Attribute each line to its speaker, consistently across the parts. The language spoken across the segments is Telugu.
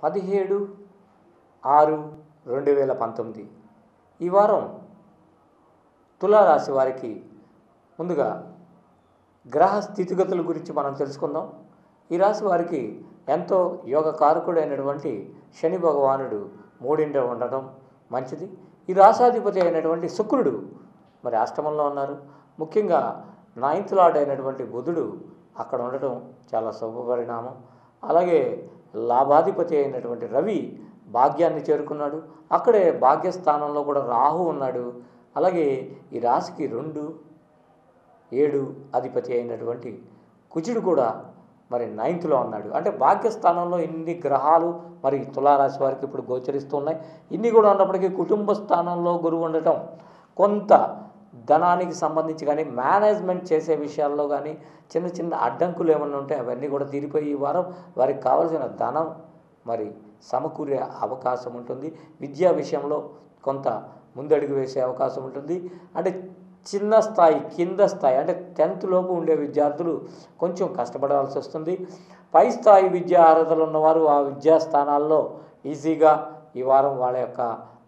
Speaker 1: పదిహేడు ఆరు రెండు వేల పంతొమ్మిది ఈ వారం తులారాశి వారికి ముందుగా గ్రహ స్థితిగతుల గురించి మనం తెలుసుకుందాం ఈ రాశి వారికి ఎంతో యోగకారకుడైనటువంటి శని భగవానుడు మూడింట ఉండటం మంచిది ఈ రాశాధిపతి అయినటువంటి శుక్రుడు మరి అష్టమంలో ఉన్నారు ముఖ్యంగా నైన్త్ లార్డ్ అయినటువంటి బుధుడు అక్కడ ఉండటం చాలా శుభ పరిణామం అలాగే లాభాధిపతి అయినటువంటి రవి భాగ్యాన్ని చేరుకున్నాడు అక్కడే భాగ్యస్థానంలో కూడా రాహు ఉన్నాడు అలాగే ఈ రాశికి రెండు ఏడు అధిపతి అయినటువంటి కుజుడు కూడా మరి నైన్త్లో ఉన్నాడు అంటే భాగ్యస్థానంలో ఇన్ని గ్రహాలు మరి తులారాశి వారికి ఇప్పుడు గోచరిస్తున్నాయి ఇన్ని కూడా ఉన్నప్పటికీ కుటుంబ స్థానంలో గురువు ఉండటం కొంత ధనానికి సంబంధించి కానీ మేనేజ్మెంట్ చేసే విషయాల్లో కానీ చిన్న చిన్న అడ్డంకులు ఏమన్నా ఉంటే అవన్నీ కూడా తీరిపోయి ఈ వారం వారికి కావలసిన ధనం మరి సమకూరే అవకాశం ఉంటుంది విద్యా విషయంలో కొంత ముందడుగు వేసే అవకాశం ఉంటుంది అంటే చిన్న స్థాయి కింద స్థాయి అంటే టెన్త్ లోపు ఉండే విద్యార్థులు కొంచెం కష్టపడాల్సి వస్తుంది పై స్థాయి విద్యా అర్హతలు ఉన్నవారు ఆ విద్యా స్థానాల్లో ఈజీగా ఈ వారం వాళ్ళ యొక్క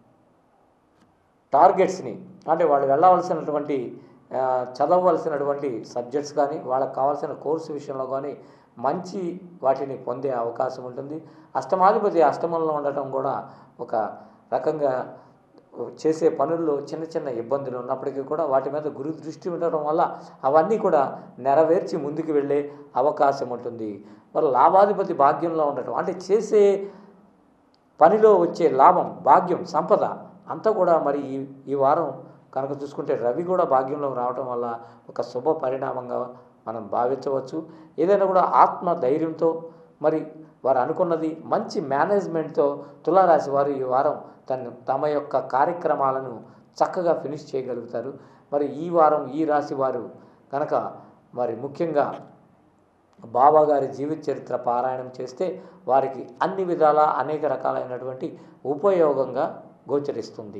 Speaker 1: టార్గెట్స్ని అంటే వాళ్ళు వెళ్ళవలసినటువంటి ఆ, చదవవలసినటువంటి సబ్జెక్ట్స్ కానీ వాళ్ళకి కావాల్సిన కోర్సు విషయంలో కానీ మంచి వాటిని పొందే అవకాశం ఉంటుంది అష్టమాధిపతి అష్టమంలో ఉండటం కూడా ఒక రకంగా చేసే పనుల్లో చిన్న చిన్న ఇబ్బందులు ఉన్నప్పటికీ కూడా వాటి మీద గురు దృష్టి ఉండటం వల్ల అవన్నీ కూడా నెరవేర్చి ముందుకు వెళ్ళే అవకాశం ఉంటుంది మరి లాభాధిపతి భాగ్యంలో ఉండటం అంటే చేసే పనిలో వచ్చే లాభం భాగ్యం సంపద అంతా కూడా మరి ఈ ఈ వారం కనుక చూసుకుంటే రవి కూడా భాగ్యంలో రావడం వల్ల ఒక శుభ పరిణామంగా మనం భావించవచ్చు ఏదైనా కూడా ఆత్మ ధైర్యంతో మరి వారు అనుకున్నది మంచి మేనేజ్మెంట్తో తులారాశి వారు ఈ వారం తను తమ యొక్క కార్యక్రమాలను చక్కగా ఫినిష్ చేయగలుగుతారు మరి ఈ వారం ఈ రాశి వారు కనుక మరి ముఖ్యంగా బాబా గారి జీవిత చరిత్ర పారాయణం చేస్తే వారికి అన్ని విధాల అనేక రకాలైనటువంటి ఉపయోగంగా గోచరిస్తుంది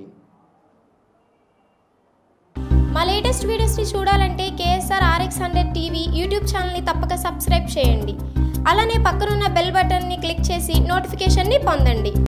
Speaker 2: మా లేటెస్ట్ వీడియోస్ని చూడాలంటే KSR RX hundred TV YouTube ఛానల్ని తప్పక సబ్స్క్రైబ్ చేయండి అలానే పక్కనున్న బెల్ బటన్ని క్లిక్ చేసి నోటిఫికేషన్ని పొందండి